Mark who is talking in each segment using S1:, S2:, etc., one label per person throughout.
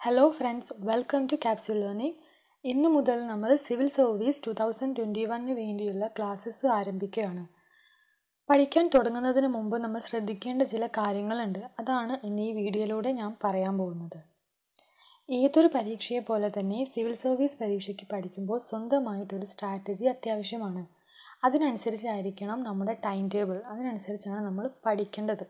S1: hello friends welcome to capsule learning ഇന്ന് മുതൽ നമ്മൾ civil service two thousand twenty വണ്ണിന് വേണ്ടിയുള്ള ക്ലാസ്സസ് ആരംഭിക്കുകയാണ് പഠിക്കാൻ തുടങ്ങുന്നതിന് മുമ്പ് നമ്മൾ ശ്രദ്ധിക്കേണ്ട ചില കാര്യങ്ങളുണ്ട് അതാണ് ഇന്ന് ഈ വീഡിയോയിലൂടെ ഞാൻ പറയാൻ പോകുന്നത് ഏതൊരു പരീക്ഷയെ പോലെ തന്നെ സിവിൽ സർവീസ് പരീക്ഷയ്ക്ക് പഠിക്കുമ്പോൾ സ്വന്തമായിട്ടൊരു സ്ട്രാറ്റജി അത്യാവശ്യമാണ് അതിനനുസരിച്ചായിരിക്കണം നമ്മുടെ ടൈം ടേബിൾ അതിനനുസരിച്ചാണ് നമ്മൾ പഠിക്കേണ്ടത്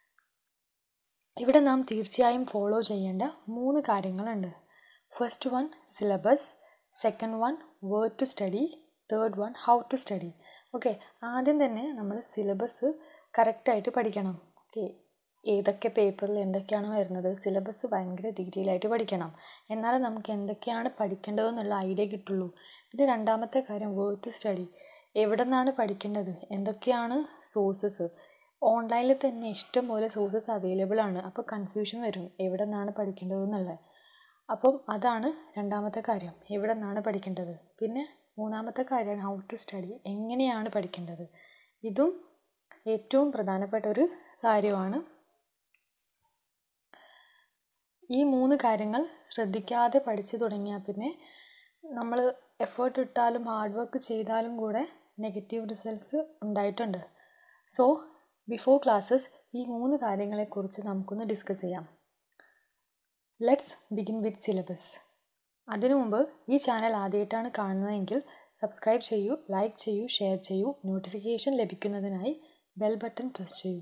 S1: ഇവിടെ നാം തീർച്ചയായും ഫോളോ ചെയ്യേണ്ട മൂന്ന് കാര്യങ്ങളുണ്ട് first one syllabus second one what to study third one how to study okay ആദ്യം തന്നെ നമ്മൾ സിലബസ് കറക്റ്റായിട്ട് പഠിക്കണം ഓക്കെ ഏതൊക്കെ പേപ്പറിൽ എന്തൊക്കെയാണ് വരുന്നത് സിലബസ് ഭയങ്കര ഡീറ്റെയിൽ ആയിട്ട് പഠിക്കണം എന്നാലേ നമുക്ക് എന്തൊക്കെയാണ് പഠിക്കേണ്ടതെന്നുള്ള ഐഡിയ കിട്ടുള്ളൂ പിന്നെ രണ്ടാമത്തെ കാര്യം വേർഡ് ടു സ്റ്റഡി എവിടെ നിന്നാണ് പഠിക്കേണ്ടത് എന്തൊക്കെയാണ് സോഴ്സസ് ഓൺലൈനിൽ തന്നെ ഇഷ്ടംപോലെ സോഴ്സസ് അവൈലബിൾ ആണ് അപ്പോൾ കൺഫ്യൂഷൻ വരും എവിടെ നിന്നാണ് പഠിക്കേണ്ടതെന്നുള്ളത് അപ്പം അതാണ് രണ്ടാമത്തെ കാര്യം എവിടെ നിന്നാണ് പഠിക്കേണ്ടത് പിന്നെ മൂന്നാമത്തെ കാര്യമാണ് ഹൗ ടു സ്റ്റഡി എങ്ങനെയാണ് പഠിക്കേണ്ടത് ഇതും ഏറ്റവും പ്രധാനപ്പെട്ട ഒരു കാര്യമാണ് ഈ മൂന്ന് കാര്യങ്ങൾ ശ്രദ്ധിക്കാതെ പഠിച്ചു തുടങ്ങിയാൽ പിന്നെ നമ്മൾ എഫേർട്ട് ഇട്ടാലും ഹാർഡ് വർക്ക് ചെയ്താലും കൂടെ നെഗറ്റീവ് റിസൾട്ട്സ് ഉണ്ടായിട്ടുണ്ട് സോ ബിഫോർ ക്ലാസ്സസ് ഈ മൂന്ന് കാര്യങ്ങളെക്കുറിച്ച് നമുക്കൊന്ന് ഡിസ്കസ് ചെയ്യാം ലെറ്റ്സ് ബിഗിൻ വിത്ത് സിലബസ് അതിനു മുമ്പ് ഈ ചാനൽ ആദ്യമായിട്ടാണ് കാണുന്നതെങ്കിൽ സബ്സ്ക്രൈബ് ചെയ്യൂ ലൈക്ക് ചെയ്യൂ ഷെയർ ചെയ്യൂ നോട്ടിഫിക്കേഷൻ ലഭിക്കുന്നതിനായി ബെൽ ബട്ടൺ പ്രസ് ചെയ്യൂ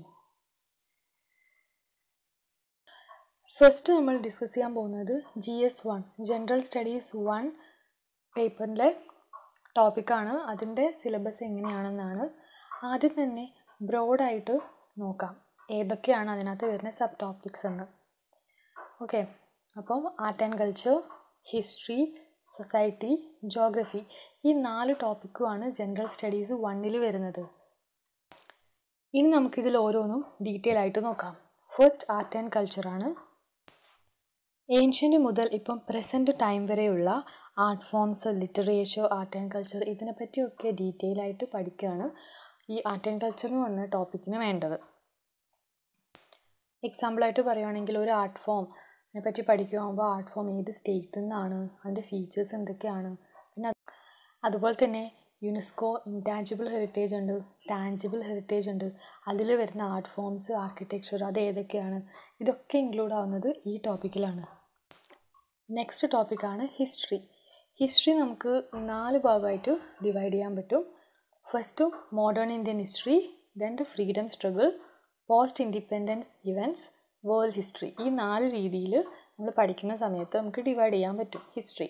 S1: ഫസ്റ്റ് നമ്മൾ ഡിസ്കസ് ചെയ്യാൻ പോകുന്നത് G S one general studies one പേപ്പറിലെ ടോപ്പിക്കാണ് അതിൻ്റെ സിലബസ് എങ്ങനെയാണെന്നാണ് ആദ്യം തന്നെ ബ്രോഡായിട്ട് നോക്കാം ഏതൊക്കെയാണ് അതിനകത്ത് വരുന്ന സബ് ടോപ്പിക്സ് എന്ന് ഓക്കെ അപ്പം art and culture history society geography ഈ നാല് ടോപ്പിക്കുമാണ് ജനറൽ സ്റ്റഡീസ് വണ്ണിൽ വരുന്നത് ഇനി നമുക്കിതിൽ ഓരോന്നും ഡീറ്റെയിൽ ആയിട്ട് നോക്കാം ഫസ്റ്റ് ആർട്ട് ആൻഡ് കൾച്ചറാണ് ഏൻഷ്യൻ്റ് മുതൽ ഇപ്പം പ്രസൻറ്റ് ടൈം വരെയുള്ള art forms literature art and culture ഇതിനെപ്പറ്റിയൊക്കെ ഡീറ്റെയിൽ ആയിട്ട് പഠിക്കുകയാണ് ഈ ആർട്ട് ആൻഡ് കൾച്ചർ എന്ന് പറഞ്ഞ ടോപ്പിക്കിന് വേണ്ടത് എക്സാമ്പിളായിട്ട് പറയുകയാണെങ്കിൽ ഒരു ആർട്ട് ഫോം അതിനെപ്പറ്റി പഠിക്കുമ്പോൾ ആർട്ട് ഫോം ഏത് സ്റ്റേറ്റിൽ നിന്നാണ് അതിൻ്റെ ഫീച്ചേഴ്സ് എന്തൊക്കെയാണ് പിന്നെ അതുപോലെ തന്നെ യുനെസ്കോ ഇൻടാഞ്ചിബിൾ ഹെറിറ്റേജ് ഉണ്ട് ടാഞ്ചിബിൾ ഹെറിറ്റേജ് ഉണ്ട് അതിൽ വരുന്ന ആർട്ട് ഫോംസ് ആർക്കിടെക്ചർ അത് ഏതൊക്കെയാണ് ഇതൊക്കെ ഇൻക്ലൂഡ് ആവുന്നത് ഈ ടോപ്പിക്കിലാണ് നെക്സ്റ്റ് ടോപ്പിക്കാണ് ഹിസ്റ്ററി ഹിസ്റ്ററി നമുക്ക് നാല് ഭാഗമായിട്ട് ഡിവൈഡ് ചെയ്യാൻ പറ്റും first modern Indian history then the freedom struggle post independence events world history ഈ നാല് രീതിയിൽ നമ്മൾ പഠിക്കുന്ന സമയത്ത് നമുക്ക് ഡിവൈഡ് ചെയ്യാൻ പറ്റും ഹിസ്റ്ററി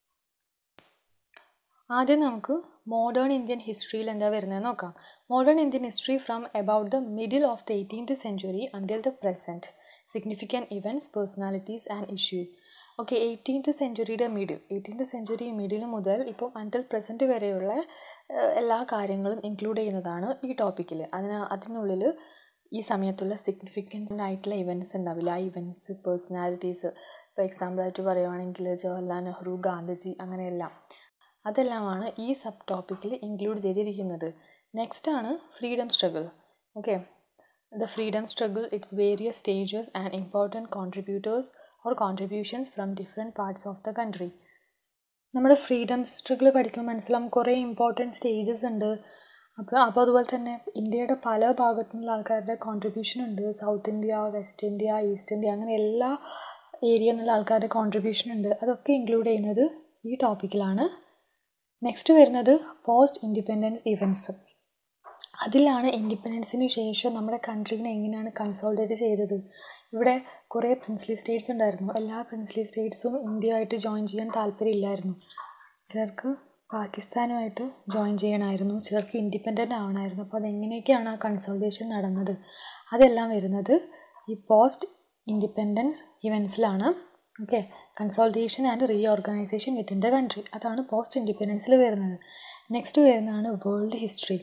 S1: ആദ്യം നമുക്ക് മോഡേൺ ഇന്ത്യൻ ഹിസ്റ്ററിയിൽ എന്താ വരുന്നത് നോക്കാം modern Indian history from about the middle of the eighteenth century until the present significant events personalities and issue okay eighteenth സെഞ്ചുറിയുടെ മിഡിൽ എയ്റ്റീൻത്ത് സെഞ്ചുറി മിഡിൽ മുതൽ ഇപ്പം അണ്ടിൽ പ്രസൻറ്റ് വരെയുള്ള എല്ലാ കാര്യങ്ങളും ഇൻക്ലൂഡ് ചെയ്യുന്നതാണ് ഈ ടോപ്പിക്കിൽ അതിന് അതിനുള്ളിൽ ഈ സമയത്തുള്ള സിഗ്നിഫിക്കൻസ് ആയിട്ടുള്ള ഇവൻറ്റ്സ് ഉണ്ടാവില്ല ആ ഇവൻറ്റ്സ് പേഴ്സണാലിറ്റീസ് ഇപ്പോൾ എക്സാമ്പിളായിട്ട് പറയുവാണെങ്കിൽ ജവഹർലാൽ നെഹ്റു ഗാന്ധിജി അങ്ങനെയെല്ലാം അതെല്ലാമാണ് ഈ സബ് ടോപ്പിക്കിൽ ഇൻക്ലൂഡ് ചെയ്തിരിക്കുന്നത് നെക്സ്റ്റ് ആണ് freedom struggle okay the freedom struggle its various stages and important contributors or contributions from different parts of the country നമ്മുടെ ഫ്രീഡം സ്ട്രഗിൾ പഠിക്കുമ്പോൾ മനസ്സിലാവും കുറേ ഇമ്പോർട്ടൻറ്റ് സ്റ്റേജസ് ഉണ്ട് അപ്പോൾ അപ്പോൾ അതുപോലെ തന്നെ ഇന്ത്യയുടെ പല ഭാഗത്തു നിന്നുള്ള ആൾക്കാരുടെ കോൺട്രിബ്യൂഷൻ ഉണ്ട് south India west India east India അങ്ങനെ എല്ലാ ഏരിയ എന്നുള്ള ആൾക്കാരുടെ കോൺട്രിബ്യൂഷൻ ഉണ്ട് അതൊക്കെ ഇൻക്ലൂഡ് ചെയ്യുന്നത് ഈ ടോപ്പിക്കിലാണ് നെക്സ്റ്റ് വരുന്നത് പോസ്റ്റ് ഇൻഡിപെൻഡൻസ് ഇവൻറ്റ്സ് അതിലാണ് ഇൻഡിപെൻഡൻസിന് ശേഷം നമ്മുടെ കൺട്രീനെ എങ്ങനെയാണ് കൺസോൾട്ടേറ്റ് ചെയ്തത് ഇവിടെ കുറേ പ്രിൻസ്ലി സ്റ്റേറ്റ്സ് ഉണ്ടായിരുന്നു എല്ലാ പ്രിൻസ്ലി സ്റ്റേറ്റ്സും ഇന്ത്യയായിട്ട് ജോയിൻ ചെയ്യാൻ താല്പര്യമില്ലായിരുന്നു ചിലർക്ക് പാകിസ്ഥാനുമായിട്ട് ജോയിൻ ചെയ്യണമായിരുന്നു ചിലർക്ക് ഇൻഡിപെൻഡൻ്റ് ആവണമായിരുന്നു അപ്പോൾ അതെങ്ങനെയൊക്കെയാണ് ആ കൺസൾട്ടേഷൻ നടന്നത് അതെല്ലാം വരുന്നത് ഈ പോസ്റ്റ് ഇൻഡിപെൻഡൻസ് ഇവൻറ്റ്സിലാണ് okay consultation and reorganization within the country അതാണ് പോസ്റ്റ് ഇൻഡിപെൻഡൻസിൽ വരുന്നത് നെക്സ്റ്റ് വരുന്നതാണ് വേൾഡ് ഹിസ്റ്ററി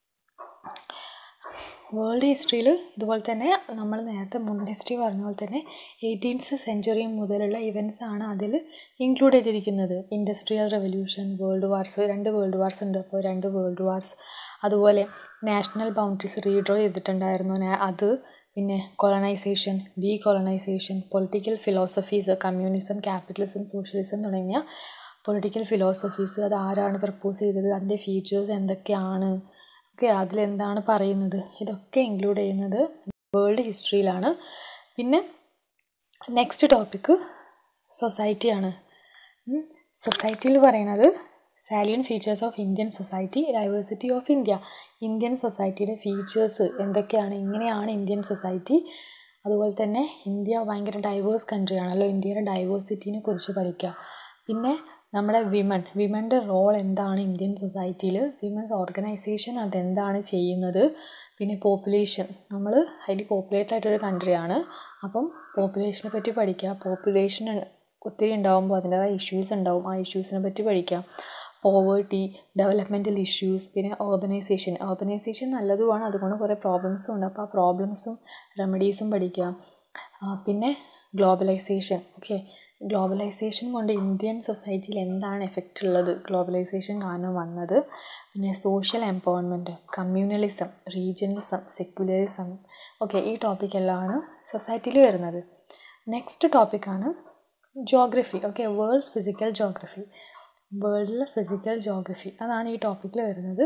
S1: വേൾഡ് ഹിസ്റ്ററിയിൽ ഇതുപോലെ തന്നെ നമ്മൾ നേരത്തെ മുൻ ഹിസ്റ്ററി പറഞ്ഞ പോലെ തന്നെ എയ്റ്റീൻത്ത് സെഞ്ചുറി മുതലുള്ള ഇവൻറ്റ്സ് ആണ് അതിൽ ഇൻക്ലൂഡ് ചെയ്തിരിക്കുന്നത് ഇൻഡസ്ട്രിയൽ റെവല്യൂഷൻ വേൾഡ് വാർസ് രണ്ട് വേൾഡ് വാർസ് ഉണ്ട് അപ്പോൾ രണ്ട് വേൾഡ് വാർസ് അതുപോലെ നാഷണൽ ബൗണ്ടറീസ് റീഡ്രോ ചെയ്തിട്ടുണ്ടായിരുന്നു അത് പിന്നെ colonization decolonization political philosophies communism capitalism socialism തുടങ്ങിയ പൊളിറ്റിക്കൽ ഫിലോസഫീസ് അത് ആരാണ് പ്രപ്പോസ് ചെയ്തത് അതിൻ്റെ ഫീച്ചേഴ്സ് എന്തൊക്കെയാണ് ഓക്കെ അതിലെന്താണ് പറയുന്നത് ഇതൊക്കെ ഇൻക്ലൂഡ് ചെയ്യുന്നത് വേൾഡ് ഹിസ്റ്ററിയിലാണ് പിന്നെ നെക്സ്റ്റ് ടോപ്പിക്ക് സൊസൈറ്റിയാണ് സൊസൈറ്റിയിൽ പറയുന്നത് salient features of Indian society diversity of India Indian സൊസൈറ്റിയുടെ ഫീച്ചേഴ്സ് എന്തൊക്കെയാണ് ഇങ്ങനെയാണ് ഇന്ത്യൻ സൊസൈറ്റി അതുപോലെ തന്നെ ഇന്ത്യ ഭയങ്കര ഡൈവേഴ്സ് കൺട്രി ആണല്ലോ ഇന്ത്യയുടെ ഡൈവേഴ്സിറ്റിനെ കുറിച്ച് പഠിക്കുക പിന്നെ നമ്മുടെ വിമൻ വിമൻ്റെ റോൾ എന്താണ് ഇന്ത്യൻ സൊസൈറ്റിയിൽ വിമൻസ് ഓർഗനൈസേഷൻ അതെന്താണ് ചെയ്യുന്നത് പിന്നെ പോപ്പുലേഷൻ നമ്മൾ ഹൈലി പോപ്പുലേറ്റഡ് ആയിട്ടൊരു കൺട്രിയാണ് അപ്പം പോപ്പുലേഷനെ പറ്റി പഠിക്കുക പോപ്പുലേഷൻ ഒത്തിരി ഉണ്ടാകുമ്പോൾ അതിൻ്റെതായ ഇഷ്യൂസ് ഉണ്ടാവും ആ ഇഷ്യൂസിനെ പറ്റി പഠിക്കുക പോവേർട്ടി ഡെവലപ്മെൻറ്റൽ ഇഷ്യൂസ് പിന്നെ ഓർഗനൈസേഷൻ ഓർഗനൈസേഷൻ നല്ലതുമാണ് അതുകൊണ്ട് കുറേ പ്രോബ്ലംസും ഉണ്ട് അപ്പോൾ ആ പ്രോബ്ലംസും റെമഡീസും പഠിക്കുക പിന്നെ ഗ്ലോബലൈസേഷൻ ഓക്കെ ഗ്ലോബലൈസേഷൻ കൊണ്ട് ഇന്ത്യൻ സൊസൈറ്റിയിൽ എന്താണ് എഫക്റ്റ് ഉള്ളത് ഗ്ലോബലൈസേഷൻ കാരണം വന്നത് പിന്നെ social empowerment communalism regionalism secularism okay ഈ ടോപ്പിക്കെല്ലാമാണ് സൊസൈറ്റിയിൽ വരുന്നത് നെക്സ്റ്റ് ടോപ്പിക്കാണ് geography okay world's physical geography വേൾഡിലെ ഫിസിക്കൽ ജോഗ്രഫി അതാണ് ഈ ടോപ്പിക്കിൽ വരുന്നത്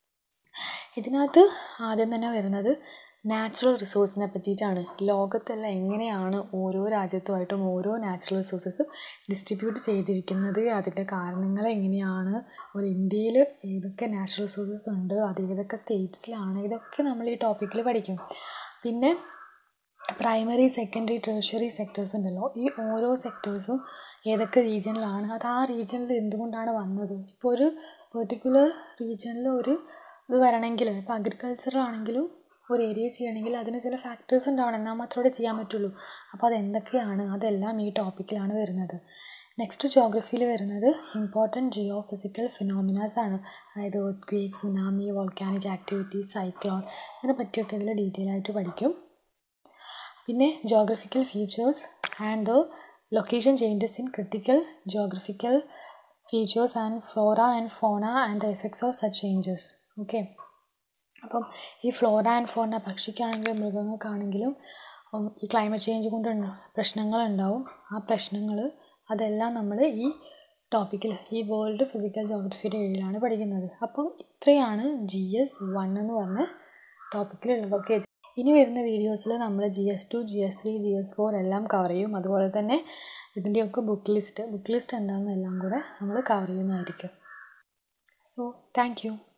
S1: ഇതിനകത്ത് ആദ്യം തന്നെ വരുന്നത് നാച്ചുറൽ റിസോഴ്സിനെ പറ്റിയിട്ടാണ് ലോകത്തെല്ലാം എങ്ങനെയാണ് ഓരോ രാജ്യത്തുമായിട്ടും ഓരോ നാച്ചുറൽ റിസോഴ്സസും ഡിസ്ട്രിബ്യൂട്ട് ചെയ്തിരിക്കുന്നത് അതിൻ്റെ കാരണങ്ങൾ എങ്ങനെയാണ് ഒരു ഇന്ത്യയിൽ ഏതൊക്കെ നാച്ചുറൽ റിസോഴ്സസ് ഉണ്ട് അത് ഏതൊക്കെ സ്റ്റേറ്റ്സിലാണ് ഇതൊക്കെ നമ്മൾ ഈ ടോപ്പിക്കിൽ പഠിക്കും പിന്നെ പ്രൈമറി സെക്കൻഡറി ടേഴ്ഷറി സെക്ടേഴ്സ് ഉണ്ടല്ലോ ഈ ഓരോ സെക്ടേഴ്സും ഏതൊക്കെ റീജിയനിലാണ് അത് ആ റീജിയനിൽ എന്തുകൊണ്ടാണ് വന്നത് ഇപ്പോൾ ഒരു പെർട്ടിക്കുലർ റീജിയനിൽ ഒരു ഇത് വരണമെങ്കിൽ ഇപ്പോൾ അഗ്രികൾച്ചർ ആണെങ്കിലും ഒരു ഏരിയ ചെയ്യണമെങ്കിൽ അതിന് ചില ഫാക്ടേഴ്സ് ഉണ്ടാവണം എന്നാൽ മാത്രമേ ചെയ്യാൻ പറ്റുള്ളൂ അപ്പോൾ അത് എന്തൊക്കെയാണ് അതെല്ലാം ഈ ടോപ്പിക്കിലാണ് വരുന്നത് നെക്സ്റ്റ് ജോഗ്രഫിയിൽ വരുന്നത് ഇമ്പോർട്ടൻറ്റ് ജിയോ ഫിസിക്കൽ ഫിനോമിനാസ് ആണ് അതായത് earthquake tsunami volcanic activities cyclone ഇതിനെ പറ്റിയൊക്കെ ഇതിൽ ഡീറ്റെയിൽ ആയിട്ട് പഠിക്കും പിന്നെ geographical features and the location changes in critical geographical features and flora and fauna and the effects of such changes okay അപ്പം ഈ ഫ്ലോറ ആൻഡ് ഫോണ പക്ഷിക്കാണെങ്കിലും മൃഗങ്ങൾക്കാണെങ്കിലും ഈ ക്ലൈമറ്റ് ചേഞ്ച് കൊണ്ട് പ്രശ്നങ്ങളുണ്ടാവും ആ പ്രശ്നങ്ങൾ അതെല്ലാം നമ്മൾ ഈ ടോപ്പിക്കിൽ ഈ വേൾഡ് ഫിസിക്കൽ ജോഗ്രഫിയുടെ കീഴിലാണ് പഠിക്കുന്നത് അപ്പം ഇത്രയാണ് ജി എസ് വൺ എന്ന് പറഞ്ഞ ടോപ്പിക്കിലുള്ളത് ഓക്കെ ഇനി വരുന്ന വീഡിയോസിൽ നമ്മൾ G S two G S three G S four എല്ലാം കവർ ചെയ്യും അതുപോലെ തന്നെ ഇതിൻ്റെയൊക്കെ ബുക്ക് ലിസ്റ്റ് ബുക്ക് ലിസ്റ്റ് എന്താണെന്നെല്ലാം കൂടെ നമ്മൾ കവർ ചെയ്യുന്നതായിരിക്കും സോ താങ്ക് യു